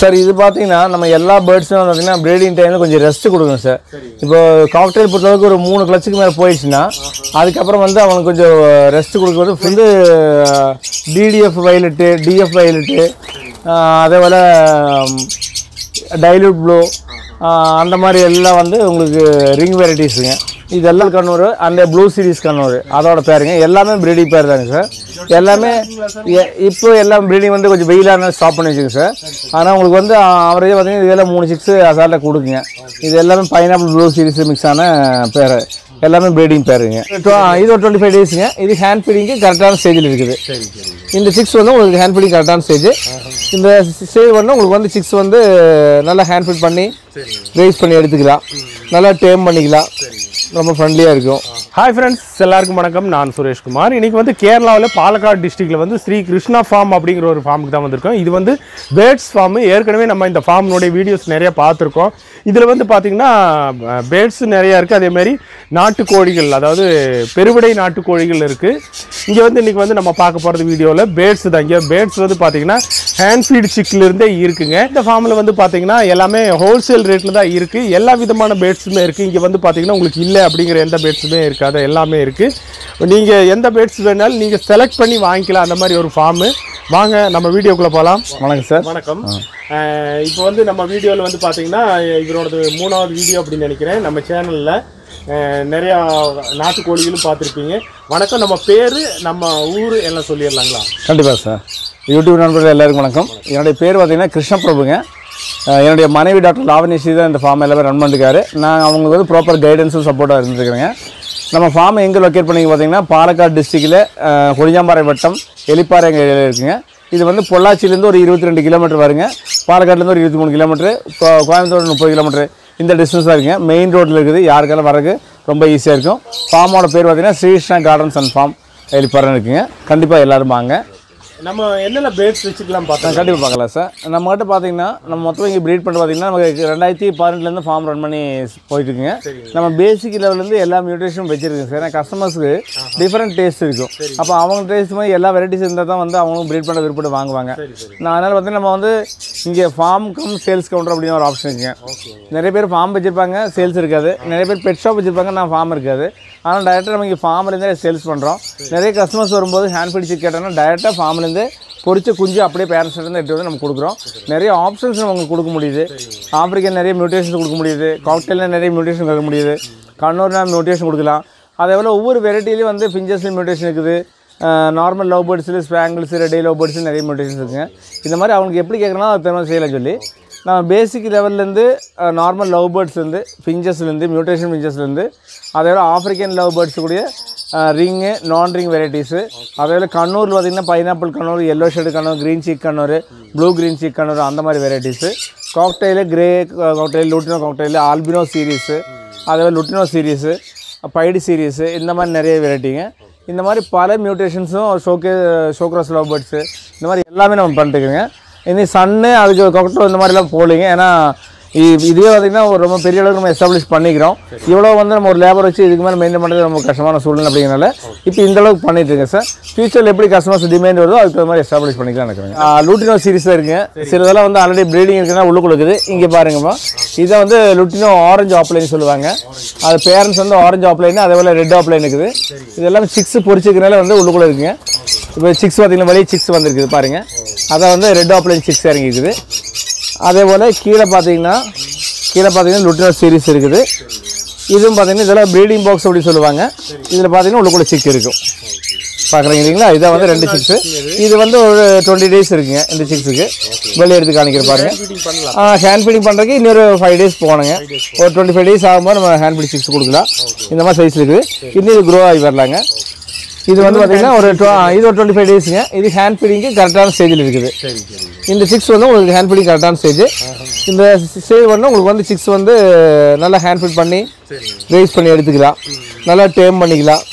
Sir இது பார்த்தீங்கன்னா நம்ம எல்லா பேர்ட்ஸும் பார்த்தீங்கன்னா ப்ரீடிங் டைமில் கொஞ்சம் ரெஸ்ட் கொடுக்கணும் சார் இப்போ காக்டெயில் பொறுத்தளவுக்கு ஒரு மூணு கிளச்சுக்கு மேலே போயிடுச்சுன்னா அதுக்கப்புறம் வந்து அவனுக்கு கொஞ்சம் ரெஸ்ட் கொடுக்குறது வந்து டிடிஎஃப் வயலட்டு டிஎஃப் வயலட்டு அதே போல் டைலூட் ப்ளூ அந்த மாதிரி எல்லாம் வந்து உங்களுக்கு ரிங் வெரைட்டிஸுங்க இதெல்லாம் கண்ணூர் அந்த ப்ளூ சீரிஸ் கண்ணூர் அதோட பேருங்க எல்லாமே ப்ரீடிங் பேர் தாங்க சார் எல்லாமே எ- இப்போ எல்லாம் ப்ரீடிங் வந்து கொஞ்சம் வெயிலான ஸ்டாப் பண்ணி வச்சுங்க சார் ஆனால் உங்களுக்கு வந்து அவரேஜ் பார்த்தீங்கன்னா இதெல்லாம் மூணு சிக்ஸ் அசால்ட்டாக கொடுக்குங்க இது எல்லாமே பைனாப்பிள் ப்ளூ சீரிஸ் மிக்ஸ் ஆன பேர் எல்லாமே ப்ரீடிங் பேருங்க இது ஒரு டுவெண்ட்டி ஃபைவ் டேஸுங்க இது ஹேண்ட் ஃபீடிங்க்கு கரெக்டான ஸ்டேஜில் இருக்குது இந்த சிக்ஸ் வந்து உங்களுக்கு ஹேண்ட் ஃபீடிங் கரெக்டான ஸ்டேஜ் இந்த ஸ்டேஜ் வந்து உங்களுக்கு வந்து சிக்ஸ் வந்து நல்லா ஹேண்ட் ஃபீட் பண்ணி ரைஸ் பண்ணி எடுத்துக்கலாம் நல்லா டேம் பண்ணிக்கலாம் ரொம்ப ஃப்ரெண்ட்லியாக இருக்கும் ஹாய் ஃப்ரெண்ட்ஸ் எல்லாருக்கும் வணக்கம் நான் சுரேஷ்குமார் இன்னைக்கு வந்து கேரளாவில் பாலக்காடு டிஸ்ட்ரிக்ட்ல வந்து ஸ்ரீ கிருஷ்ணா ஃபார்ம் அப்படிங்கிற ஒரு ஃபார்முக்கு தான் வந்திருக்கோம் இது வந்து பேர்ட்ஸ் ஃபார்ம் ஏற்கனவே நம்ம இந்த ஃபார்ம்னுடைய வீடியோஸ் நிறைய பார்த்துருக்கோம் இதில் வந்து பார்த்தீங்கன்னா பேர்ட்ஸ் நிறையா இருக்குது அதே மாதிரி நாட்டுக்கோழிகள் அதாவது பெருவிடை நாட்டுக்கோழிகள் இருக்குது இங்கே வந்து இன்னைக்கு வந்து நம்ம பார்க்க போகிறது வீடியோவில் பேர்ட்ஸ் தான் இங்கே பேர்ட்ஸ் வந்து பார்த்தீங்கன்னா ஹேண்ட் ஃபீட் சிக்லேருந்தே இருக்குங்க இந்த ஃபார்மில் வந்து பார்த்தீங்கன்னா எல்லாமே ஹோல்சேல் ரேட்டில் தான் இருக்குது எல்லா விதமான பேர்ட்ஸுமே இருக்குது இங்கே வந்து பார்த்தீங்கன்னா உங்களுக்கு இல்லை அப்படிங்கிற எந்த பேர்ட்ஸுமே இருக்காது எல்லாமே இருக்குது நீங்கள் எந்த பேர்ட்ஸ் வேணாலும் நீங்கள் செலக்ட் பண்ணி வாங்கிக்கலாம் அந்த மாதிரி ஒரு ஃபார்மு வாங்க நம்ம வீடியோக்குள்ளே போகலாம் வணக்கம் சார் வணக்கம் அஹ் இப்போ வந்து நம்ம வீடியோவில் வந்து பார்த்தீங்கன்னா இவரோடது மூணாவது வீடியோ அப்படின்னு நினைக்கிறேன் நம்ம சேனலில் நிறையா நாட்டுக்கோழிகளும் பார்த்துருப்பீங்க வணக்கம் நம்ம பேர் நம்ம ஊர் எல்லாம் சொல்லிடலாங்களா கண்டிப்பாக சார் யூடியூப் நண்பர்கள் எல்லாருக்கும் வணக்கம் என்னுடைய பேர் பார்த்தீங்கன்னா கிருஷ்ணபிரபுங்க அஹ் என்னுடைய மனைவி டாக்டர் லாவணிஸ்ரீ தான் இந்த ஃபார்ம் எல்லாமே ரன் பண்ணிருக்காரு நான் அவங்களுக்கு வந்து ப்ராப்பர் கைடன்ஸும் சப்போர்ட்டாக இருந்துருக்கிறேங்க நம்ம ஃபார்ம் எங்கே லொக்கேட் பண்ணி பார்த்தீங்கன்னா பாலக்காடு டிஸ்ட்ரிக்டில் கொடிஞ்சாம்பாறை வட்டம் எலிப்பாறை எங்கள் ஏரியாவில் இருக்குங்க இது வந்து பொள்ளாச்சியிலேருந்து ஒரு இருபத்தி ரெண்டு கிலோமீட்டர் வருங்க பாலக்காட்லேருந்து ஒரு இருபத்தி மூணு கிலோமீட்டர் கோயம்புத்தூர் முப்பது கிலோமீட்டர் இந்த டிஸ்டன்ஸ் தான் இருக்குங்க மெயின் ரோட்டில் இருக்குது யாருக்கெல்லாம் வரக்கு ரொம்ப ஈஸியாக இருக்கும் ஃபார்மோட பேர் பார்த்தீங்கன்னா Srikrishna gardens and farm Elipparai இருக்குங்க கண்டிப்பாக எல்லாரும் வாங்க நம்ம என்னென்ன பேர்ட்ஸ் வச்சுக்கலாம் பார்த்தோம் கண்டிப்பாக பார்க்கலாம் சார் நம்மகிட்ட பார்த்தீங்கன்னா நம்ம மொத்தம் இங்கே ப்ரீட் பண்ணி பார்த்தீங்கன்னா நமக்கு ரெண்டாயிரத்தி பதினெட்டுலேருந்து ஃபார்ம் ரன் பண்ணி போயிட்டு இருக்குங்க நம்ம பேசிக் லெவல்லேருந்து எல்லா மியூட்டேஷனும் வச்சிருக்கோம் சார் ஏன்னா கஸ்டமர்ஸ்க்கு டிஃப்ரெண்ட் டேஸ்ட் இருக்கும் அப்போ அவங்க டேஸ்ட் மாதிரி எல்லா வெரைட்டிஸ் இருந்தால் தான் வந்து அவங்களும் ப்ரீட் பண்ண விருப்பப்பட்டு வாங்குவாங்க நான் அதனால் வந்து நம்ம வந்து இங்கே ஃபார்ம் கம் சேல்ஸ் கவுண்டர் அப்படின்னு ஒரு ஆப்ஷன் இருக்குங்க நிறைய பேர் ஃபார்ம் வச்சிருப்பாங்க சேல்ஸ் இருக்காது நிறைய பேர் பெட் ஷாப் வச்சிருப்பாங்க நான் ஃபார்ம் இருக்காது ஆனால் டேரெக்டாக நம்ம இங்கே ஃபார்ம்லேருந்தே சேல்ஸ் பண்ணுறோம் நிறைய கஸ்டமர்ஸ் வரும்போது ஹேண்ட் பிடிச்சி கேட்டோன்னா டேரெக்டாக ஃபார்ம்லேருந்து பொரிச்ச குஞ்சு அப்படியே பேரண்ட்ஸ் இருந்து எடுத்து வந்து நம்ம கொடுக்குறோம் நிறைய ஆப்ஷன்ஸ் நமக்கு கொடுக்க முடியுது ஆப்பிரிக்கன் நிறைய மியூட்டேஷன் கொடுக்க முடியுது காக்டெயிலில் நிறைய மியூட்டேஷன் கொடுக்க முடியுது கண்ணூர்னா மியூட்டேஷன் கொடுக்கலாம் அதே போல் ஒவ்வொரு வெரைட்டிலையும் வந்து ஃபிஞ்சஸ்லையும் மியூட்டேஷன் இருக்குது நார்மல் லவ் பேர்ட்ஸில் ஸ்பேங்கிள்ஸ் ரெடி லவ் பேர்ட்ஸ் நிறைய மியூட்டேஷன் இருக்குங்க இந்த மாதிரி அவங்களுக்கு எப்படி கேட்குறனோ அது தகுந்த மாதிரி செய்யலாம் சொல்லி நம்ம பேசிக் லெவல்லேருந்து நார்மல் லவ் பேர்ட்ஸ்லேருந்து ஃபிஞ்சஸ்லேருந்து மியூட்டேஷன் ஃபிஞ்சஸ்லேருந்து அதே போல் ஆஃப்ரிக்கன் லவ் பேர்ட்ஸ் கூடிய ரிங்கு நான் ரிங் வெரைட்டிஸு அதே போல் கண்ணூரில் பார்த்திங்கன்னா pineapple conure yellow shade conure green cheek conure blue green cheek conure அந்த மாதிரி varieties cockatiel grey cockatiel lutino cockatiel albino series அதே போல் லுட்டினோ சீரீஸு பைடு சீரீஸு இந்த மாதிரி நிறைய வெரைட்டிங்க இந்த மாதிரி பல மியூட்டேஷன்ஸும் ஷோகே ஷோக்ராஸ் லவ் பேர்ட்ஸு இந்த மாதிரி எல்லாமே நம்ம பண்ணிட்டுருக்கோங்க இனி சன்னு அதுக்கு கொக்கட்டோ இந்த மாதிரிலாம் போகலிங்க ஏன்னா இ- இதுவே பார்த்திங்கன்னா ஒரு ரொம்ப பெரிய அளவுக்கு நம்ம எஸ்டாப்ளிஷ் பண்ணிக்கிறோம் இவ்வளோ வந்து நம்ம ஒரு லேபர் வச்சு இதுக்கு மேலே மெயின்டைன் பண்ணுறது ரொம்ப கஷ்டமான சூழ்நிலை அப்படிங்கிறனால இப்போ இந்த அளவுக்கு பண்ணிட்டு இருக்கேன் சார் ஃபியூச்சரில் எப்படி கஸ்டமர்ஸ் டிமாண்ட் வருதோ அதுக்கு தகுந்த மாதிரி எஸ்டாப்ளிஷ் பண்ணிக்கலாம் நினைக்கிறேன் லூட்டினோ சீரிஸ் தான் இருக்குங்க சிலதெல்லாம் வந்து ஆல்ரெடி ப்ரீடிங் இருக்குன்னா உள்ளுக்குள்ள இருக்குது இங்கே பாருங்கம்மா இதை வந்து லுட்டினோ ஆரஞ்சு ஆப்லைன் சொல்லுவாங்க அது பேரண்ட்ஸ் வந்து ஆரஞ்சு ஆப்லைன் அதே போல் ரெட் ஆப்லைன் இருக்குது இது எல்லாமே சிக்ஸ் பொரிச்சிக்கிறனால வந்து உள்ளுக்குள்ள இருக்குங்க இப்போ சிக்ஸ் பார்த்தீங்கன்னா வெளியே சிக்ஸ் வந்திருக்குது பாருங்க அதை வந்து ரெட் ஆப்லைன் சிக்ஸ் இறங்கிக்குது அதே போல் கீழே பார்த்தீங்கன்னா கீழே பார்த்தீங்கன்னா லுட்டினோ சீரிஸ் இருக்குது இதுவும் பார்த்தீங்கன்னா இதெல்லாம் ப்ரீடிங் பாக்ஸ் அப்படி சொல்லுவாங்க இதில் பார்த்தீங்கன்னா உள்ளுக்குள்ள சிக் இருக்கும் பார்க்குறீங்க இல்லைங்களா இதான் வந்து ரெண்டு சிக்ஸு இது வந்து ஒரு டுவெண்ட்டி டேஸ் இருக்குங்க இந்த சிக்ஸுக்கு வெளியே எடுத்து காணிக்கிற பாருங்க ஹேண்ட் ஃபீடிங் பண்ணுறதுக்கு இன்னொரு ஃபைவ் டேஸ் போகணுங்க ஒரு டுவெண்ட்டி ஃபைவ் டேஸ் ஆகும்போது நம்ம ஹேண்ட் ஃபீடிங் சிக்ஸ் கொடுக்கலாம் இந்த மாதிரி சைஸ் இருக்குது இன்னும் இது க்ரோ ஆகி வரலாங்க இது வந்து பார்த்தீங்கன்னா ஒரு tw- இது ஒரு டுவெண்ட்டி ஃபைவ் டேஸுங்க இது ஹேண்ட் ஃபீடிங்க்கு கரெக்டான ஸ்டேஜில் இருக்குது இந்த சிக்ஸ் வந்து உங்களுக்கு ஹேண்ட் ஃபீடிங் கரெக்டான ஸ்டேஜ் இந்த ஸ்டேஜ் வந்து உங்களுக்கு வந்து சிக்ஸ் வந்து நல்லா ஹேண்ட் ஃபீட் பண்ணி ரைஸ் பண்ணி எடுத்துக்கலாம் நல்லா டேம் பண்ணிக்கலாம்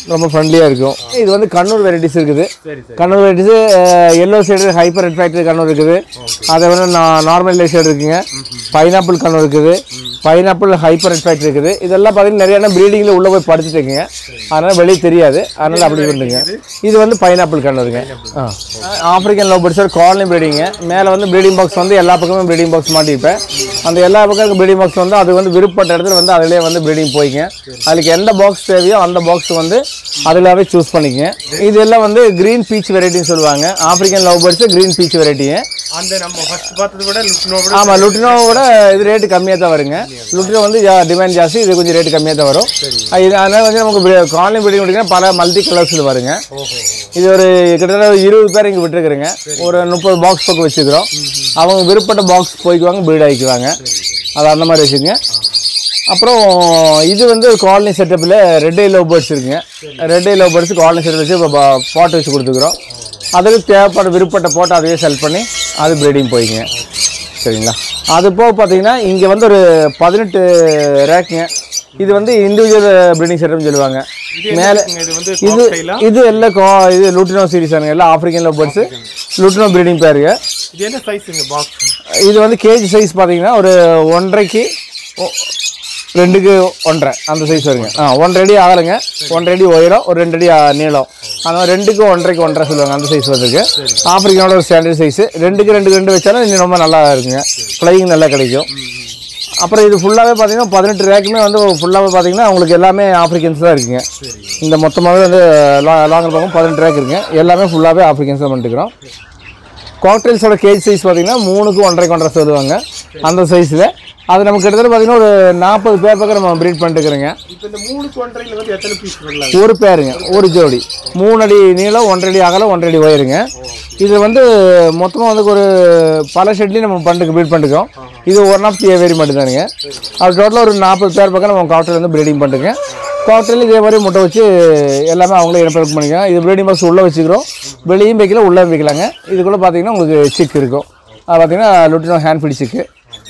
ரொம்ப ஃப்ரெண்ட்லியாக இருக்கும் இது வந்து கண்ணூர் வெரைட்டிஸ் இருக்குது சரி சரி conure varieties yellow side hyper red factory conure இருக்குது அதை விட நார்மல் சைடு இருக்குங்க பைனாப்பிள் கண்ணூர் இருக்குது பைனாப்பிள் ஹைப்பர் ரெட் ஃபேக்டரி இருக்குது இதெல்லாம் பார்த்தீங்கன்னா நிறைய ப்ரீடிங்கில் உள்ளே போய் படிச்சுட்டு இருக்குங்க அதனால் வெளியே தெரியாது அதனால் அப்படி பண்ணுங்க இது வந்து பைனாப்பிள் கண்ணூருங்க ஆ ஆஃப்ரிக்கன் லவ் பேர்ட்ஸ் காலனி ப்ரீடிங்க மேலே வந்து ப்ரீடிங் பாக்ஸ் வந்து எல்லா பக்கமும் ப்ரீடிங் பாக்ஸ் மாட்டிப்பேன் அந்த எல்லா பக்கம் ப்ரீடிங் பாக்ஸ் வந்து அது வந்து விருப்பப்பட்ட இடத்துல வந்து அதிலே வந்து ப்ரீடிங் போய்ங்க அதுக்கு எந்த பாக்ஸ் தேவையோ அந்த பாக்ஸ் வந்து அதிலாவே சூஸ் பண்ணிக்கங்க இது எல்லாம் வந்து க்ரீன் பீச் வெரைட்டின்னு சொல்லுவாங்க African love birds green peach வெரைட்டிங்க அந்த நம்ம ஃபர்ஸ்ட் பார்த்ததை விட லுக்னோ விட ஆமாம் லுட்டினோவோட இது ரேட்டு கம்மியாக தான் வருங்க லுட்டினோ வந்து டிமாண்ட் ஜாஸ்தி இது கொஞ்சம் ரேட்டு கம்மியாக தான் வரும் இது அதனால் வந்து நமக்கு காலனி பில்டிங் விட்டிங்கன்னா பல மல்டி கலர்ஸில் வருங்க ஓஹோ இது ஒரு கிட்டத்தட்ட ஒரு இருபது பேர் இங்கே விட்டுருக்குறேங்க ஒரு முப்பது பாக்ஸ் பக்கம் வச்சுக்கிறோம் அவங்க விருப்பப்பட்ட பாக்ஸ் போய்க்குவாங்க பீட் ஆகிக்குவாங்க அது அந்த மாதிரி வச்சுக்கோங்க அப்புறம் இது வந்து காலனி செட்டப்பில் ரெட் ஐ லவ் பேர்ட்ஸ் இருக்குங்க red eye love birds colony setup வச்சு இப்போ பாட் வச்சு கொடுத்துக்குறோம் அதுக்கு தேவைப்பட்ட விருப்பப்பட்ட போட்டு அதையே செல் பண்ணி அது ப்ரீடிங் போய்க்குங்க சரிங்களா அது போக பார்த்தீங்கன்னா இங்கே வந்து ஒரு பதினெட்டு ரேக்குங்க இது வந்து இண்டிவிஜுவல் ப்ரீடிங் செட்டப்னு சொல்லுவாங்க மேலே இது வந்து இது cocktail-ஆ? இது எல்லாம் கோ இது லுட்டினோ சீரிஸ் எல்லாம் African love birds lutino breeding பேருங்க இது என்ன சைஸுங்க பாக்ஸ் இது வந்து கேஜி சைஸ் பார்த்தீங்கன்னா ஒரு ஒன்றரைக்கு ஒ- ரெண்டுக்கு ஒன்றரை அந்த சைஸ் வருங்க ஆ ஒன்றரை அடி அகலங்க ஒன்றரை அடி உயரம் ஒரு ரெண்டு அடி ஆ, நீளம் அந்த மாதிரி ரெண்டுக்கு ஒன்றரைக்கு ஒன்றரை சொல்லுவாங்க அந்த சைஸ் வந்துருக்கு ஆஃப்ரிக்கானோட ஒரு ஸ்டாண்டர்ட் சைஸ் ரெண்டுக்கு ரெண்டு ரெண்டு வச்சாலும் இன்னும் ரொம்ப நல்லா இருக்குங்க ஃப்ளையிங் நல்லா கிடைக்கும் அப்புறம் இது ஃபுல்லாகவே பார்த்தீங்கன்னா பதினெட்டு ரேக்குமே வந்து ஃபுல்லாகவே பார்த்தீங்கன்னா உங்களுக்கு எல்லாமே ஆஃப்ரிக்கன்ஸ் தான் இருக்குங்க இந்த மொத்தமாகவே வந்து லா லாங்கில் பார்க்கும் பதினெட்டு ரேக் இருக்குங்க எல்லாமே ஃபுல்லாகவே ஆஃப்ரிக்கன்ஸ் தான் பண்ணிட்டுக்கிறோம் காக்டெயில்ஸோட கேஜ் சைஸ் பார்த்தீங்கன்னா மூணுக்கு ஒன்றரைக்கு ஒன்றரை சொல்லுவாங்க அந்த சைஸில் அது நமக்கு கிட்டத்தட்ட பார்த்தீங்கன்னா ஒரு நாற்பது பேர் பக்கம் நம்ம ப்ரீட் பண்ணிட்டுக்கிறோங்க இப்போ இந்த மூணு கொண்டரையில் வந்து எத்தனை பீஸ் வரலாம் ஒரு பேருங்க ஒரு ஜோடி மூணு அடி நீளம் ஒன்றரை அடி அகலம் ஒன்றரை அடி உயருங்க இது வந்து மொத்தமாக வந்து ஒரு பல ஷெட்லேயும் நம்ம பண்ணுக்கு ப்ரீட் பண்ணிருக்கோம் இது ஒன் ஆஃப் தி ஏவேரி மட்டும்தானுங்க அது டோட்டலாக ஒரு நாற்பது பேர் பக்கம் நம்ம காக்டெயில் வந்து ப்ரீடிங் பண்ணுறோங்க காக்டெயில் இதே மாதிரி முட்டை வச்சு எல்லாமே அவங்களே இனப்பெருக்கம் பண்ணிக்கலாம் இது ப்ரீடிங் பாக்ஸ் உள்ளே வச்சுக்கிறோம் வெளியும் வைக்கல உள்ளே வைக்கலாங்க இதுக்குள்ளே பார்த்தீங்கன்னா உங்களுக்கு சிக் இருக்கும் அது பார்த்தீங்கன்னா லுட்டினோ ஹேண்ட் ஃபீட் சிக்கு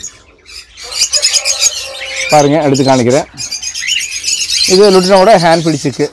பாருங்க எடுத்து காணிக்கிறேன் இது லுட்டினோட ஹேண்ட் ஃபீட் சிக்கு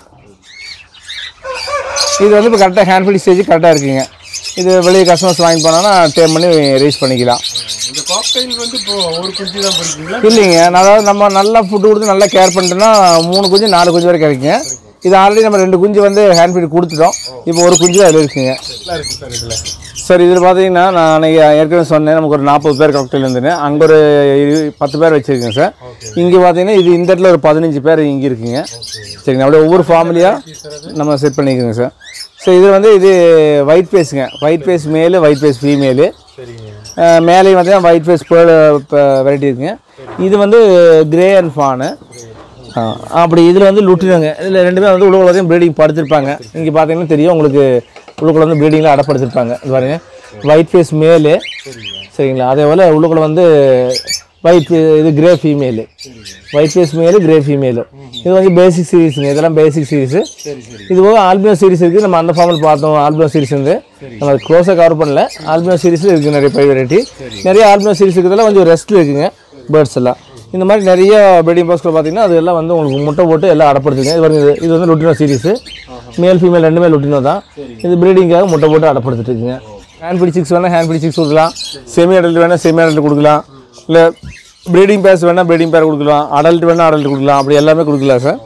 இது வந்து இப்போ கரெக்டாக ஹேண்ட் ஃபீட் ஸ்டேஜ் கரெக்டாக இருக்குங்க இது வெளியே கஸ்டமர்ஸ் வாங்கி போனோன்னா டேம் பண்ணி ரீச் பண்ணிக்கலாம் இந்த காக்டைல் வந்து இப்போ ஒரு குஞ்சு தான் பொறிக்கிறீங்களா இல்லைங்க நான் அதாவது நம்ம நல்லா ஃபுட்டு கொடுத்து நல்லா கேர் பண்ணிட்டோம்னா மூணு குஞ்சு நாலு குஞ்சு வரை கிடைக்குங்க இது ஆல்ரெடி நம்ம ரெண்டு குஞ்சு வந்து ஹேண்ட் ஃபீட் கொடுத்துட்டோம் இப்போ ஒரு குஞ்சு அதில் இருக்குங்க நல்லா இருக்கு சார் இதில் சார் இதில் பார்த்தீங்கன்னா நான் அன்றைக்கி ஏற்கனவே சொன்னேன் நமக்கு ஒரு நாற்பது பேர் காக்டெயில் இருந்துன்னு அங்கே ஒரு இரு- பத்து பேர் வச்சுருக்கேன் சார் இங்கே பார்த்தீங்கன்னா இது இந்த இடத்துல ஒரு பதினஞ்சு பேர் இங்கே இருக்குங்க சரிங்க அப்படியே ஒவ்வொரு ஃபேமிலியாக நம்ம செட் பண்ணிக்கிறோங்க சார் ஸோ இது வந்து இது ஒயிட் ஃபேஸுங்க white face male white face female சரிங்க மேலேயும் பார்த்தீங்கன்னா ஒயிட் ஃபேஸ் பேர்டு வெரைட்டி இருக்குங்க இது வந்து கிரே அண்ட் ஃபானு அப்படி இதில் வந்து லுட்டினங்க இதில் ரெண்டுமே வந்து உள்ளுக்குள்ள பார்த்தீங்கன்னா ப்ரீடிங் படுத்திருப்பாங்க இங்கே பார்த்தீங்கன்னா தெரியும் உங்களுக்கு உள்ளுக்குள்ள வந்து ப்ரீடிங்கில் அடப்படுத்திருப்பாங்க இது பாருங்க ஒயிட் ஃபேஸ் மேலு சரிங்களா அதே போல் உள்ளுக்குள்ள வந்து ஒயிட் இது grey female white face male grey female இது வந்து பேசிக் சீரிஸுங்க இதெல்லாம் பேசிக் சீரிஸு இது போக ஆல்பினோ சீரிஸ் இருக்குது நம்ம அந்த ஃபார்மில் பார்த்தோம் ஆல்பினோ சீரிஸ் வந்து நம்ம க்ளோஸாக கவர் பண்ணல ஆல்பினோ சீரிஸில் இருக்குது நிறைய பை வெரைட்டி நிறைய ஆல்பினோ சீரிஸ் இருக்கிறதுல கொஞ்சம் ரெஸ்ட்டில் இருக்குங்க பேர்ட்ஸ் எல்லாம் இந்த மாதிரி நிறைய ப்ரீடிங் பாக்ஸில் பார்த்தீங்கன்னா அது எல்லாம் வந்து உங்களுக்கு முட்டை போட்டு எல்லாம் அடப்படுத்துங்க இது பாருங்க, இது- இது வந்து லுட்டினோ சீரிஸு மேல் ஃபீமேல் ரெண்டுமே லுட்டினோ தான் இது ப்ரீடிங்காக முட்டை போட்டு அடப்படுத்திட்டு இருக்குங்க ஹேண்ட் பிடி சிக்ஸ் வேணால் ஹேண்ட் பிடி சிக்ஸ் கொடுக்கலாம் செமி அடல்ட் வேணால் செமி அடல்ட் கொடுக்கலாம் இல்லை ப்ரீடிங் பேர்ஸ் வேணால் ப்ரீடிங் பேர் கொடுக்கலாம் அடல்ட் வேணால் அடல்ட் கொடுக்கலாம் அப்படி எல்லாமே கொடுக்கலாம் சார்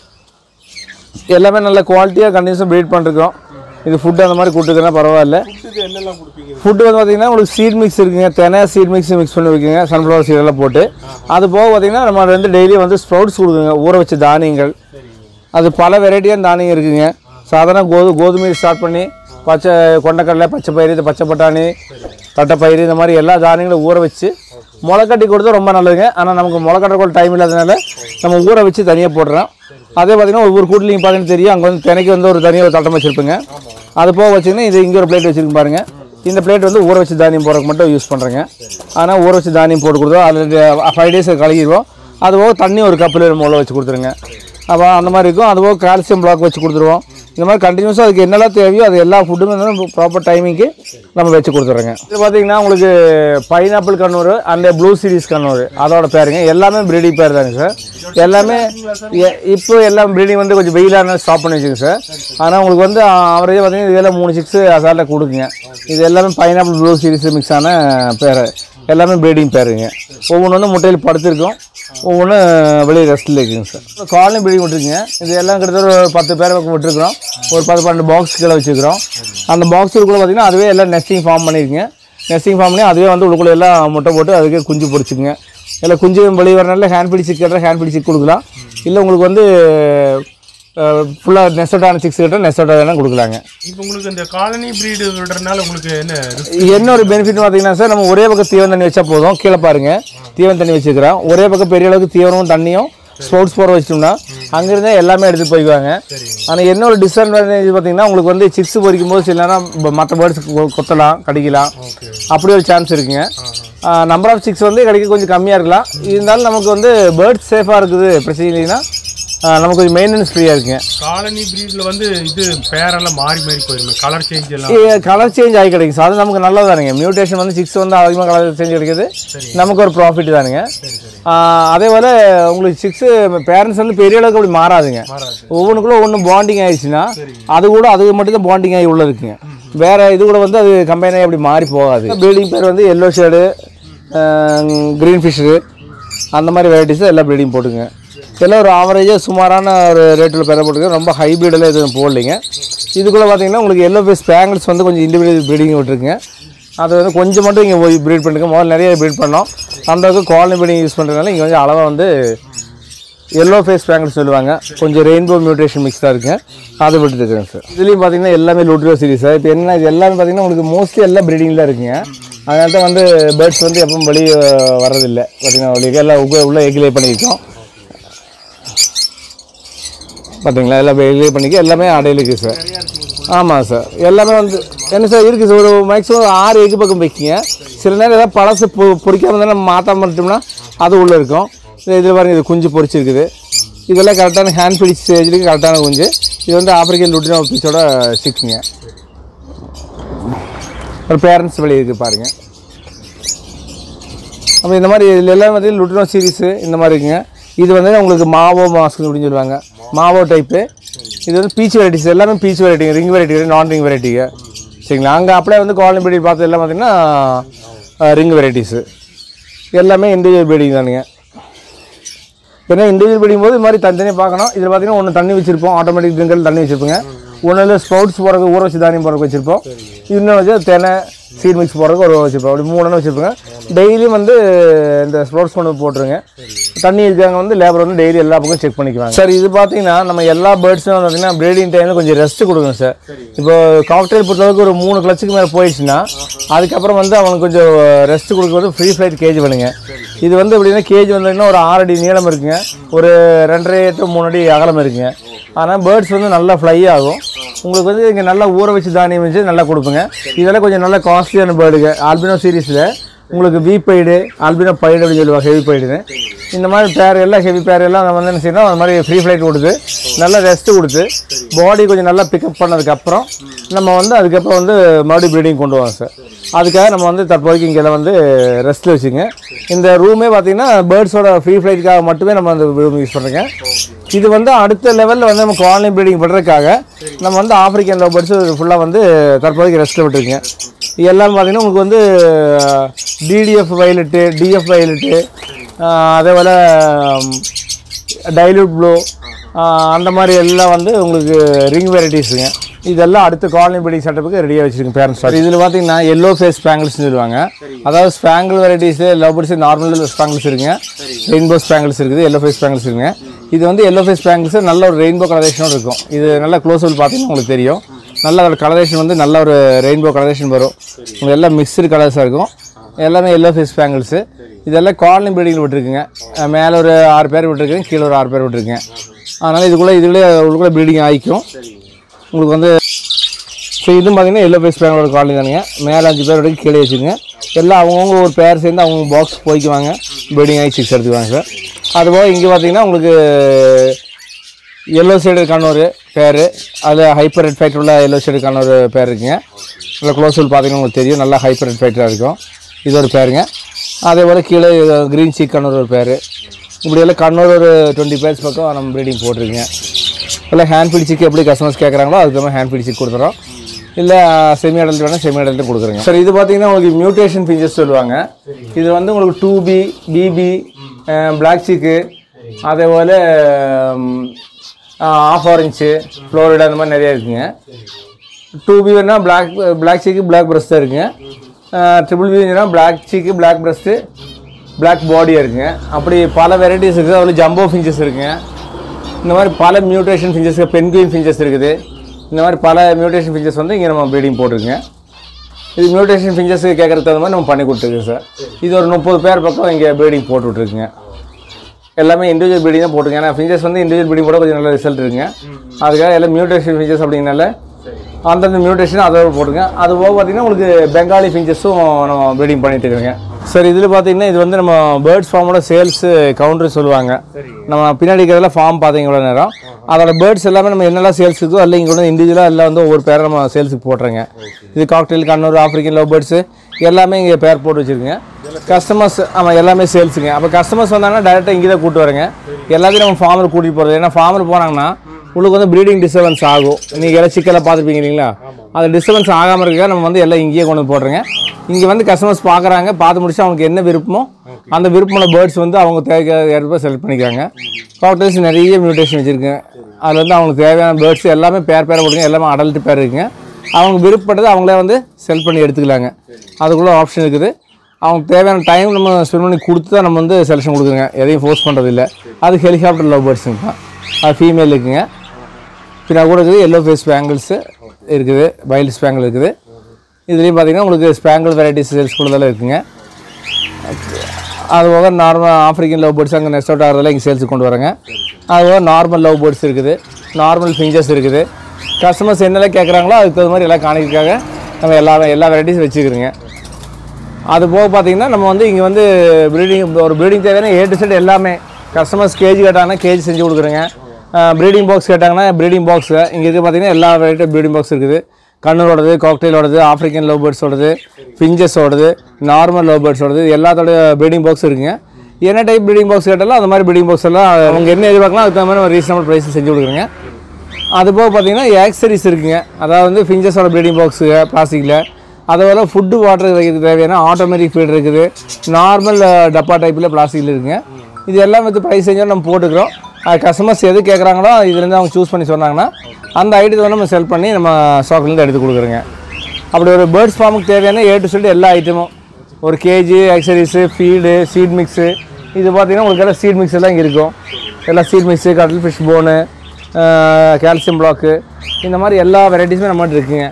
எல்லாமே நல்ல குவாலிட்டியாக கண்டினியூஸாக ப்ரீட் பண்ணிருக்கோம் இது ஃபுட்டு அந்த மாதிரி கொடுத்துக்கிறனா பரவாயில்ல ஃபுட்டுக்கு என்னெல்லாம் கொடுப்பீங்க ஃபுட்டு வந்து பார்த்தீங்கன்னா உங்களுக்கு சீட் மிக்ஸ் இருக்குங்க தெனை சீட் மிக்ஸ் மிக்ஸ் பண்ணி வைக்குங்க சன்ஃப்ளவர் சீட் எல்லாம் போட்டு அது போக பார்த்தீங்கன்னா நம்ம வந்து டெய்லி வந்து ஸ்ப்ரவுட்ஸ் கொடுக்குங்க ஊற வச்ச தானியங்கள் அது பல வெரைட்டியான தானியம் இருக்குங்க சாதாரண கோது கோதுமை ஸ்டார்ட் பண்ணி பச்சை கொண்டக்கடலை பச்சை பயிறு இது பச்சை பட்டாணி தட்டைப்பயிறு இந்த மாதிரி எல்லா தானியங்களும் ஊற வச்சு முளைக்கட்டி கொடுத்தா ரொம்ப நல்லதுங்க ஆனால் நமக்கு முளைக்கட்டுற கூட டைம் இல்லாதனால நம்ம ஊற வச்சு தனியாக போடுறோம் அதே பார்த்தீங்கன்னா ஒவ்வொரு கூட்டிலையும் பார்த்தீங்கன்னா தெரியும் அங்கே வந்து தினைக்கு வந்து ஒரு தனியாக ஒரு தட்டம் வச்சுருப்பேங்க அது போக வச்சிங்கன்னா இது இங்கே ஒரு பிளேட் வச்சுருக்கு பாருங்கள் இந்த பிளேட் வந்து ஊற வச்சு தானியம் போடுறதுக்கு மட்டும் யூஸ் பண்ணுறேங்க ஆனால் ஊற வச்சு தானியம் போட்டு கொடுத்தோம் அதில் ஃபைவ் டேஸ் கழுகிடுவோம் அது போக தண்ணி ஒரு கப்பில் நம்ம உள்ள வச்சு கொடுத்துருங்க அப்போ அந்த மாதிரி இருக்கும் அது போக கால்சியம் பிளாக் வச்சு கொடுத்துருவோம் இந்த மாதிரி கண்டினியூஸாக அதுக்கு என்னெல்லாம் தேவையோ அது எல்லா ஃபுட்டுமே வந்து ப்ராப்பர் டைமிங்க்கு நம்ம வச்சு கொடுத்துட்றோங்க இது பார்த்தீங்கன்னா உங்களுக்கு பைனாப்பிள் கண்ணூர் அந்த ப்ளூ சீரிஸ் கண்ணூர் அதோட பேருங்க எல்லாமே ப்ரீடிங் பேர் தாங்க சார் எல்லாமே எ- இப்போ எல்லாம் ப்ரீடிங் வந்து கொஞ்சம் வெயிலான ஸ்டாப் பண்ணி வச்சுங்க சார் ஆனால் உங்களுக்கு வந்து அவரேஜ் பார்த்தீங்கன்னா இதெல்லாம் மூணு சிக்ஸ் அசால்ட்டாக கொடுக்குங்க இது எல்லாமே பைனாப்பிள் ப்ளூ சீரிஸ் மிக்ஸ் ஆன பேர் எல்லாமே ப்ரீடிங் பேருங்க ஒவ்வொன்று வந்து முட்டையில் படுத்திருக்கும் ஒவ்வொன்று வெளியே ரெஸ்ட்டில் இருக்குங்க சார் காலனி ப்ரீடிங் விட்டுருக்குங்க இது எல்லாம் கிட்டத்தட்ட ஒரு பத்து பேர் பக்கம் விட்டுருக்குறோம் ஒரு பத்து பன்னெண்டு பாக்ஸ் கீழே வச்சுருக்கிறோம் அந்த பாக்ஸுக்குள்ளே பார்த்தீங்கன்னா அதுவே எல்லாம் நெஸ்டிங் ஃபார்ம் பண்ணியிருக்குங்க நெஸ்டிங் ஃபார்ம் பண்ணி அதுவே வந்து உள்ளுக்குள்ள எல்லாம் முட்டை போட்டு அதுக்கே குஞ்சு பொரிச்சுக்குங்க இல்லை குஞ்சு வெளியே வரனால ஹேண்ட் பிடி சிக் கேட்டால் ஹேண்ட் பிடி சிக் கொடுக்கலாம் இல்லை உங்களுக்கு வந்து ஃபுல்லாக நெஸ்டோட்டான சிக்ஸ் கேட்டால் நெஸ்டோட்டா வேணால் கொடுக்கலாங்க இப்போ உங்களுக்கு இந்த காலனி பிரீடு விடுறதுனால உங்களுக்கு என்ன என்ன ஒரு பெனிஃபிட் பார்த்தீங்கன்னா சார் நம்ம ஒரே பக்கம் தீவன தண்ணி வச்சா போதும் கீழே பாருங்க தீவன தண்ணி வச்சுக்கிறோம் ஒரே பக்கம் பெரிய அளவுக்கு தீவனமும் தண்ணியும் ஸ்போர்ட்ஸ் போகிற வச்சிட்டோம்னா அங்கேருந்தே எல்லாமே எடுத்துகிட்டு போய்க்குவாங்க ஆனால் என்ன ஒரு டிஸ்அட்வான்டேஜ் பார்த்தீங்கன்னா உங்களுக்கு வந்து சிக்ஸ் பொரிக்கும் போது சில நேரம் மற்ற பேர்ட்ஸ் கொத்தலாம் கடிக்கலாம் அப்படி ஒரு சான்ஸ் இருக்குங்க நம்பர் ஆஃப் சிக்ஸ் வந்து கிடைக்க கொஞ்சம் கம்மியாக இருக்கலாம் இருந்தாலும் நமக்கு வந்து பேர்ட்ஸ் சேஃபாக இருக்குது பிரச்சனை இல்லைன்னா ஆ, நமக்கு கொஞ்சம் மெயின்டெனன்ஸ் ஃப்ரீயாக இருக்குங்க காலனி பிரீட்ல வந்து இது பேரெல்லாம் மாறி மாறி போயிருமே கலர் சேஞ்ச் எல்லாம் கலர் சேஞ்ச் ஆகி கிடைக்கும் சார் அது நமக்கு நல்லது தானுங்க மியூட்டேஷன் வந்து சிக்ஸ் வந்து அதிகமாக கலர் சேஞ்ச் கிடைக்குது நமக்கு ஒரு ப்ராஃபிட் தானுங்க ஆஹ் அதே போல் உங்களுக்கு சிக்ஸு பேரண்ட்ஸ் வந்து பெரிய அளவுக்கு அப்படி மாறாதுங்க மாறாது ஒவ்வொன்றுக்குள்ள ஒன்று பாண்டிங் ஆயிடுச்சுன்னா அது கூட அது மட்டும் தான் பாண்டிங் ஆகி உள்ள இருக்குங்க வேற இது கூட வந்து அது கம்பைன் ஆகி அப்படி மாறி போகாது ப்ரீடிங் பேர் வந்து எல்லோ ஷேடு க்ரீன் ஃபிஷ்ஷு அந்த மாதிரி வெரைட்டிஸ் எல்லாம் ப்ரீடிங் போட்டுங்க எல்லாம் ஒரு ஆவரேஜாக சுமாரான ஒரு ரேட்டில் பெற போட்டுங்க ரொம்ப ஹைப்ரிடெல்லாம் எதுவும் போடலைங்க இதுக்குள்ளே பார்த்தீங்கன்னா உங்களுக்கு எல்லோ ஃபேஸ் ஸ்பேங்கிள்ஸ் வந்து கொஞ்சம் இண்டிவிஜுவல் ப்ரீடிங் விட்டுருக்குங்க அது வந்து கொஞ்சம் மட்டும் இங்கே போய் ப்ரீட் பண்ணுங்க முதல்ல நிறைய ப்ரீட் பண்ணோம் அந்த அளவுக்கு காலனி ப்ரீடிங் யூஸ் பண்ணுறதுனால இங்கே கொஞ்சம் அளவாக வந்து எல்லோ ஃபேஸ் பேங்கிள் சொல்லுவாங்க கொஞ்சம் ரெயின்போ மியூட்டேஷன் மிக்ஸ் தான் இருக்குங்க அதை விட்டு இருக்கிறேன் சார் இதுலேயும் பார்த்தீங்கன்னா எல்லாமே லூட்ரியோ சீரிஸ் இப்போ என்ன இது எல்லாமே பார்த்தீங்கன்னா உங்களுக்கு மோஸ்ட்லி எல்லாம் ப்ரீடிங் தான் இருக்குங்க அதனால தான் வந்து பேர்ட்ஸ் வந்து எப்பவும் வெளியே வர்றதில்லை பார்த்தீங்கன்னா வெளியே எல்லாம் உள்ள உள்ள எக்லே பண்ணியிருக்கோம் பார்த்தீங்களா எல்லாம் எக்லே பண்ணிக்க எல்லாமே அடையில் இருக்குது சார் ஆமாம் சார் எல்லாமே வந்து என்ன சார் இருக்குது சார் ஒரு மேக்ஸிமம் ஆறு எக்கு பக்கம் வைக்கிங்க சில நேரம் ஏதாவது பழசு பொ பொறிக்காம இருந்தால் நம்ம மாற்றாம விட்டோம்னா அது உள்ளே இருக்கும் இதில் பாருங்க இது குஞ்சு பொரிச்சிருக்குது இதெல்லாம் கரெக்டான ஹேண்ட் பிடிச் ஸ்டேஜ்க்கு கரெக்டான குஞ்சு இது வந்து ஆப்பிரிக்கன் லுட்டினோ பீச்சோட சிக்ஸுங்க ஒரு பேரண்ட்ஸ் வெளியே இருக்குது பாருங்கள் அப்போ இந்த மாதிரி இதில் எல்லாம் வந்து லுட்டினோ சீரிஸு இந்த மாதிரி இருக்குங்க இது வந்து உங்களுக்கு மாவோ மாஸ்க் அப்படின்னு சொல்லுவாங்க மாவோ டைப்பு இது வந்து பீச் வெரைட்டிஸ் எல்லாமே பீச் வெரைட்டிங்க ரிங் வெரைட்டி நான் ரிங் வெரைட்டிங்க சரிங்களா அங்கே அப்படியே வந்து காலனி பீடி பார்த்து எல்லாம் பார்த்தீங்கன்னா ரிங் வெரைட்டிஸு எல்லாமே இண்டிவிஜுவல் பீடிங் தானுங்க ஏன்னா இண்டிவிஜுவல் படிக்கும் போது இது மாதிரி தனித்தனியாக பார்க்கணும் இதில் பார்த்தீங்கன்னா ஒன்று தண்ணி வச்சிருப்போம் ஆட்டோமேட்டிக் ட்ரிங்கல் தண்ணி வச்சிருப்போங்க ஒன்றில் ஸ்பவுட்ஸ் போகிறதுக்கு ஊற வச்சு தானியம் போகிறதுக்கு வச்சிருப்போம் இன்னும் வச்சு தெனை சீட் மிக்ஸ் போகிறதுக்கு ஒரு வச்சிருப்போம் அப்படி மூணு வச்சிருப்போங்க டெய்லியும் வந்து இந்த ஸ்பவுட்ஸ் கொண்டு வந்து போட்டுருங்க தண்ணி இருக்காங்க வந்து லேபர் வந்து டெய்லி எல்லா பக்கம் செக் பண்ணிக்குவாங்க சார் இது பார்த்தீங்கன்னா நம்ம எல்லா பேர்ட்ஸும் வந்து பார்த்தீங்கன்னா ப்ரீடிங் டைமில் கொஞ்சம் ரெஸ்ட் கொடுக்கணும் சார் இப்போ காக்டெயில் பொறுத்தளவுக்கு ஒரு மூணு கிளச்சுக்கு மேலே போயிடுச்சுன்னா அதுக்கப்புறம் வந்து அவனுக்கு கொஞ்சம் ரெஸ்ட் கொடுக்குறது ஃப்ரீ ஃப்ளைட் கேஜ் பண்ணுங்க இது வந்து எப்படின்னா கேஜ் வந்தீங்கன்னா ஒரு ஆறு அடி நீளம் இருக்குங்க ஒரு ரெண்டரை டு மூணு அடி அகலம் இருக்குங்க ஆனால் பேர்ட்ஸ் வந்து நல்லா ஃப்ளை ஆகும் உங்களுக்கு வந்து இங்கே நல்லா ஊற வச்சு தானியம் வச்சு நல்லா கொடுப்போங்க இதெல்லாம் கொஞ்சம் நல்ல காஸ்ட்லியான பேர்டுங்க ஆல்பினோ சீரீஸில் உங்களுக்கு வி பைடு ஆல்பினோ பைடு அப்படின்னு சொல்லுவாங்க ஹெவி பைடுன்னு இந்த மாதிரி பேர் எல்லாம் ஹெவி பேர் எல்லாம் நம்ம வந்து என்ன செய்யணும் அந்த மாதிரி ஃப்ரீ ஃப்ளைட் கொடுத்து நல்லா ரெஸ்ட் கொடுத்து பாடி கொஞ்சம் நல்லா பிக்கப் பண்ணதுக்கப்புறம் நம்ம வந்து அதுக்கப்புறம் வந்து மறுபடியும் ப்ரீடிங் கொண்டு வாங்க சார் அதுக்காக நம்ம வந்து தற்போதைக்கு இங்கே வந்து ரெஸ்ட்டில் வச்சுங்க இந்த ரூமே பார்த்தீங்கன்னா பேர்ட்ஸோட ஃப்ரீ ஃப்ளைட்டுக்காக மட்டுமே நம்ம அந்த ரூம் யூஸ் பண்ணுறோங்க இது வந்து அடுத்த லெவலில் வந்து நம்ம காலனி ப்ரீடிங் பண்ணுறதுக்காக நம்ம வந்து ஆஃப்ரிக்கன் லவ் பேர்ட்ஸ் ஃபுல்லாக வந்து தற்போதைக்கு ரெஸ்ட்டில் விட்டுருக்கீங்க இது எல்லாம் பார்த்தீங்கன்னா உங்களுக்கு வந்து டிடிஎஃப் வயலட்டு டிஎஃப் வயலட்டு அதே போல் டைலூட் ப்ளூ அந்த மாதிரி எல்லாம் வந்து உங்களுக்கு ரிங் வெரைட்டிஸுங்க இதெல்லாம் அடுத்த காலனி பீடிங் செட்டப்புக்கு ரெடியாக வச்சிருக்கேன் பேரண்ட்ஸ் சார் இதில் பார்த்தீங்கன்னா எல்லோ ஃபேஸ் ஸ்பேங்கிள்ஸ்னு சொல்லுவாங்க அதாவது spangle varieties love birds normal spangles இருக்குங்க ரெயின்போ ஸ்பேங்கிள்ஸ் இருக்குது எல்லோ ஃபேஸ் ஸ்பேங்கிள்ஸ் இருக்குங்க இது வந்து எல்லோ ஃபேஸ் ஸ்பேங்கிள்ஸ் நல்ல ஒரு ரெயின்போ கலரேஷனோட இருக்கும் இது நல்ல க்ளோஸ் பார்த்தீங்கன்னா உங்களுக்கு தெரியும் நல்ல ஒரு கலரேஷன் வந்து நல்ல ஒரு ரெயின்போ கலரேஷன் வரும் உங்களுக்கு எல்லாம் மிக்சடு கலர்ஸாக இருக்கும் எல்லாமே எல்லோ ஃபேஸ் ஸ்பேங்கிள்ஸு இதெல்லாம் காலனி ப்ரீடிங்கில் விட்டுருக்குங்க மேலே ஒரு ஆறு பேர் விட்டுருக்குங்க கீழே ஒரு ஆறு பேர் விட்டுருக்குங்க அதனால் இதுக்குள்ளே இதுக்குள்ளே உள்ளுக்குள்ளே ப்ரீடிங் ஆகிக்கும் உங்களுக்கு வந்து ஸோ இதுவும் பார்த்தீங்கன்னா எல்லோ ஃபேஸ் பேங்களோட காலனி தானுங்க மேலே அஞ்சு பேர் வரைக்கும் கீழே வச்சுருங்க எல்லாம் அவங்கவுங்க ஒரு பேர் சேர்ந்து அவங்க பாக்ஸ் போய்க்குவாங்க ப்ரீடிங் ஆகி சிக்ஸ் எடுத்துக்குவாங்க சார் அதுபோக இங்கே பார்த்தீங்கன்னா உங்களுக்கு எல்லோ சைடுக்கான ஒரு பேர் அதில் ஹைப்பர் ரெட் ஃபேக்டர் உள்ள எல்லோ சைடுக்கான ஒரு பேர் இருக்குங்க நல்லா க்ளோஸில் பார்த்தீங்கன்னா உங்களுக்கு தெரியும் நல்லா ஹைப்பர் ரெட் ஃபேக்டராக இருக்கும் இது ஒரு பேருங்க அதே போல் கீழே க்ரீன் சீக் கண்ணூர் ஒரு பேர் இப்படியெல்லாம் கண்ணூர் ஒரு டுவெண்ட்டி பேர்ஸ் பக்கம் நம்ம ப்ரீடிங் போட்டிருக்கீங்க இல்லை ஹேண்ட் ஃபீட் சிக்கு எப்படி கஸ்டமர்ஸ் கேட்குறாங்களோ அதுக்கு தகுந்த ஹேண்ட் ஃபீட் சிக் கொடுத்துறோம் இல்லை செமி அடல்ட் வேணால் செமி அடல்ட்டு கொடுக்குறோங்க சார் இது பார்த்தீங்கன்னா உங்களுக்கு மியூட்டேஷன் ஃபிஞ்சஸ் சொல்லுவாங்க இது வந்து உங்களுக்கு டூ பி பிபி பிளாக் சிக்கு அதே போல் ஆஃப் ஆரஞ்சு ஃப்ளோரிடா அந்த மாதிரி நிறைய இருக்குங்க டூ பி வேணா black black cheek black breast தான் இருக்குங்க ட்ரிபிள் பி வேணா black cheek black breast black பாடியாக இருக்குங்க அப்படி பல வெரைட்டிஸ் இருக்குது அதில் ஜம்போ ஃபிஞ்சஸ் இருக்குங்க இந்த மாதிரி பல மியூட்டேஷன் ஃபிஞ்சஸ் பென்குயின் ஃபிஞ்சஸ் இருக்குது இந்த மாதிரி பல மியூட்டேஷன் ஃபிஞ்சஸ் வந்து இங்கே நம்ம ப்ரீடிங் போட்டிருக்கேங்க இது மியூட்டேஷன் ஃபிஞ்சஸ் கேட்குறதுக்கு தகுந்த மாதிரி நம்ம பண்ணி கொடுத்துருக்கோம் சார் இது ஒரு முப்பது பேர் பக்கம் இங்கே ப்ரீடிங் போட்டு விட்ருக்குங்க எல்லாமே இண்டிவிஜுவல் ப்ரீடிங் தான் போட்டுருங்க ஏன்னா ஃபிஞ்சஸ் வந்து இண்டிவிஜுவல் ப்ரீடிங் போட கொஞ்சம் நல்ல ரிசல்ட் இருக்குங்க அதுக்காக எல்லாம் மியூட்டேஷன் ஃபிஞ்சஸ் அப்படிங்கனால அந்தந்த மியூட்டேஷன் அதோட போட்டுங்க அது போக பார்த்தீங்கன்னா உங்களுக்கு பெங்காலி ஃபிஞ்சஸும் நம்ம ப்ரீடிங் பண்ணிட்டு இருக்கோங்க சார் இதில் பார்த்தீங்கன்னா இது வந்து நம்ம பேர்ட்ஸ் ஃபார்மோட சேல்ஸ் கவுண்டர் சொல்லுவாங்க நம்ம பின்னாடி இருக்கிறதுல ஃபார்ம் பார்த்தீங்க இவ்வளோ நேரம் அதோட பேர்ட்ஸ் எல்லாமே நம்ம என்னெல்லாம் சேல்ஸ் இருக்கோ அதில் இங்கே வந்து இண்டிவிஜுவலாக எல்லாம் வந்து ஒவ்வொரு பேரை நம்ம சேல்ஸுக்கு போட்டுறோங்க இது cockatiel conure African love birds எல்லாமே இங்கே பேர் போட்டு வச்சுருங்க கஸ்டமர்ஸ் ஆமாம் எல்லாமே சேல்ஸுங்க அப்போ கஸ்டமர்ஸ் வந்தாங்கன்னா டேரெக்டாக இங்கே தான் கூப்பிட்டு வரேங்க எல்லாத்தையும் நம்ம ஃபார்மர் கூட்டிகிட்டு போகிறது ஏன்னா ஃபார்மர் போனாங்கன்னா உங்களுக்கு வந்து ப்ரீடிங் டிஸ்டர்பன்ஸ் ஆகும் நீங்கள் எல்லாம் சிக்கலாக பார்த்துருப்பீங்க இல்லைங்களா அது டிஸ்டர்பன்ஸ் ஆகாமல் இருக்க நம்ம வந்து எல்லாம் இங்கேயே கொண்டு வந்து போடுறோங்க இங்கே வந்து கஸ்டமர்ஸ் பார்க்குறாங்க பார்த்து முடிச்சு அவங்களுக்கு என்ன விருப்பமோ அந்த விருப்பமான பேர்ட்ஸ் வந்து அவங்க தேவைக்கு ஏற்ப செலக்ட் பண்ணிக்கிறாங்க காக்டல்ஸ் நிறைய மியூட்டேஷன் வச்சுருக்கேன் அதில் வந்து அவங்களுக்கு தேவையான பேர்ட்ஸ் எல்லாமே பேர் பேரை போட்டுங்க எல்லாமே அடல்ட் பேர் இருக்குங்க அவங்க விருப்பப்பட்டது அவங்களே வந்து செல் பண்ணி எடுத்துக்கலாங்க அதுக்குள்ள ஆப்ஷன் இருக்குது அவங்க தேவையான டைம் நம்ம ஸ்பெண்ட் பண்ணி கொடுத்து தான் நம்ம வந்து செலெக்ஷன் கொடுக்குறோங்க எதையும் ஃபோர்ஸ் பண்ணுறது இல்லை அது ஹெலிகாப்டர் லவ் பேர்ட்ஸுங்க தான் அது ஃபீமேல் இருக்குங்க பின்னா கூட இருக்குது எல்லோ ஃபேஸ் ஸ்பேங்கிள்ஸு இருக்குது வைல்ட் ஸ்பேங்கிள் இருக்குது இதுலேயும் பார்த்தீங்கன்னா உங்களுக்கு ஸ்பேங்கிள் வெரைட்டிஸ் சேல்ஸ் கூடதெல்லாம் இருக்குங்க அது போக நார்மல் ஆஃப்ரிக்கன் லவ் பேர்ட்ஸ் அங்கே நெஸ்ட் அவுட் ஆகிறதெல்லாம் இங்கே சேல்ஸுக்கு கொண்டு வரேங்க அது போக நார்மல் லவ் பேர்ட்ஸ் இருக்குது நார்மல் ஃபிஞ்சஸ் இருக்குது கஸ்டமர்ஸ் என்னெல்லாம் கேட்குறாங்களோ அதுக்கு தகுந்த மாதிரி எல்லாம் காணிக்காக நம்ம எல்லா எல்லா வெரைட்டிஸும் வச்சுக்கிறோங்க அது போக பார்த்தீங்கன்னா நம்ம வந்து இங்கே வந்து ப்ரீடிங் ஒரு ப்ரீடிங் தேவையான ஏ டு செட் எல்லாமே கஸ்டமர்ஸ் கேஜி கேட்டாங்கன்னா கேஜி செஞ்சு கொடுக்குறேங்க ப்ரீடிங் பாக்ஸ் கேட்டாங்கன்னா ப்ரீடிங் பாக்ஸு இங்கே இருக்க பார்த்தீங்கன்னா எல்லா வெரைட்டி ப்ரீடிங் பாக்ஸ் இருக்குது கண்ணூரோடது காக்டெயிலோடது ஆஃப்ரிக்கன் லவ் பேர்ட்ஸோடது ஃபிஞ்சஸோடது நார்மல் லவ் பேர்ட்ஸோடது எல்லாத்தோட ப்ரீடிங் பாக்ஸ் இருக்குங்க என்ன டைப் ப்ரீடிங் பாக்ஸ் கேட்டாலும் அந்த மாதிரி ப்ரீடிங் பாக்ஸ் எல்லாம் அவங்க என்ன எதிர்பார்க்கலாம் அதுக்கு தகுந்த மாதிரி ரீசனபிள் ப்ரைஸ் செஞ்சு கொடுக்குறேங்க அது போக பார்த்தீங்கன்னா ஆக்சரிஸ் இருக்குங்க அதாவது வந்து ஃபிஞ்சஸோட ப்ரீடிங் பாக்ஸுங்க பிளாஸ்டிக்கில் அதோட ஃபுட்டு வாட்டர் வைக்கிறதுக்கு தேவையான ஆட்டோமேட்டிக் ஃபீட் இருக்குது நார்மல் டப்பா டைப்பில் பிளாஸ்டிக்கில் இருக்குங்க இது எல்லாம் வந்து ப்ரைஸ் செஞ்சால் நம்ம போட்டுக்கிறோம் கஸ்டமர்ஸ் எது கேட்குறாங்களோ இதுலேருந்து அவங்க சூஸ் பண்ணி சொன்னாங்கன்னா அந்த ஐட்டத்தை வந்து நம்ம செல் பண்ணி நம்ம ஸ்டாக்லேருந்து எடுத்து கொடுக்குறோங்க அப்படி ஒரு பேர்ட்ஸ் ஃபார்முக்கு தேவையான ஏ டு சொல்லிட்டு எல்லா ஐட்டமும் ஒரு KG accessories feed seed mix இது பார்த்தீங்கன்னா உங்களுக்கு எல்லாம் சீட் மிக்ஸ் எல்லாம் இங்கே இருக்கும் எல்லாம் seed mix cuttle fish bone calcium block இந்த மாதிரி எல்லா வெரைட்டிஸுமே நம்மகிட்ட இருக்குங்க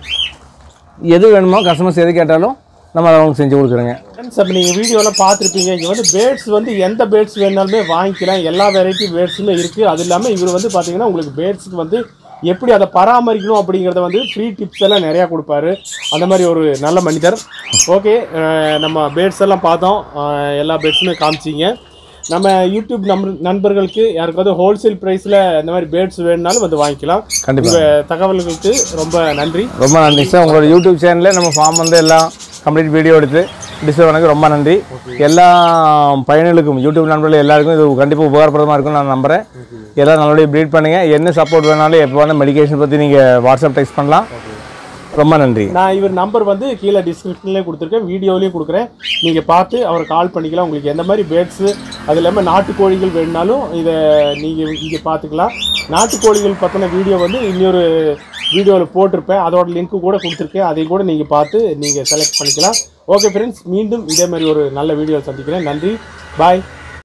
எது வேணுமோ கஸ்டமர்ஸ் எது கேட்டாலும் நம்ம அதை அவங்களுக்கு செஞ்சு கொடுக்குறோங்க ஃப்ரெண்ட்ஸ் அப்போ நீங்கள் வீடியோலாம் பார்த்துருப்பீங்க இங்கே வந்து பேர்ட்ஸ் வந்து எந்த பேர்ட்ஸ் வேணாலுமே வாங்கிக்கலாம் எல்லா வெரைட்டி பேர்ட்ஸுமே இருக்குது அது இல்லாமல் இவர் வந்து பார்த்தீங்கன்னா உங்களுக்கு பேர்ட்ஸுக்கு வந்து எப்படி அதை பராமரிக்கணும் அப்படிங்கிறத வந்து ஃப்ரீ டிப்ஸ் எல்லாம் நிறையா கொடுப்பாரு அந்த மாதிரி ஒரு நல்ல மனிதர் ஓகே நம்ம பேர்ட்ஸ் எல்லாம் பார்த்தோம் அஹ், எல்லா பேர்ட்ஸுமே காமிச்சிங்க நம்ம யூடியூப் நம்பர் நண்பர்களுக்கு யாருக்காவது ஹோல்சேல் ப்ரைஸில் இந்த மாதிரி பேர்ட்ஸ் வேணுனாலும் வந்து வாங்கிக்கலாம் கண்டிப்பாக உங்கள் தகவல்களுக்கு ரொம்ப நன்றி ரொம்ப நன்றி சார் உங்களோட யூடியூப் சேனலில் நம்ம ஃபார்ம் வந்து எல்லாம் கம்ப்ளீட் வீடியோ எடுத்து டிஸ்பிளே பண்ணக்கு ரொம்ப நன்றி எல்லா பயணிகளுக்கும் யூடியூப் நண்பர்கள் எல்லாருக்கும் இது கண்டிப்பாக உபகாரப்பிரதமாக இருக்கும்னு நான் நம்புகிறேன் எல்லாம் நல்லபடியாக ப்ரீட் பண்ணுங்கள் என்ன சப்போர்ட் வேணாலும் எப்போ வேணால் மெடிக்கேஷன் பற்றி நீங்கள் வாட்ஸ்அப் டெக்ஸ்ட் பண்ணலாம் ரொம்ப நன்றி நான் இவர் நம்பர் வந்து கீழே டிஸ்கிரிப்ஷன்லேயே கொடுத்துருக்கேன் வீடியோலையும் கொடுக்குறேன் நீங்கள் பார்த்து அவரை கால் பண்ணிக்கலாம் உங்களுக்கு எந்த மாதிரி பேர்ட்ஸு அது இல்லாமல் நாட்டுக்கோழிகள் வேணுனாலும் இதை நீங்கள் இங்கே பார்த்துக்கலாம் நாட்டுக்கோழிகள் பற்றின வீடியோ வந்து இன்னொரு வீடியோவில் போட்டிருப்பேன் அதோட லிங்க்கு கூட கொடுத்துருக்கேன் அதையும் கூட நீங்கள் பார்த்து நீங்கள் செலக்ட் பண்ணிக்கலாம் ஓகே ஃப்ரெண்ட்ஸ் மீண்டும் இதே மாதிரி ஒரு நல்ல வீடியோ சந்திக்கிறேன் நன்றி பாய்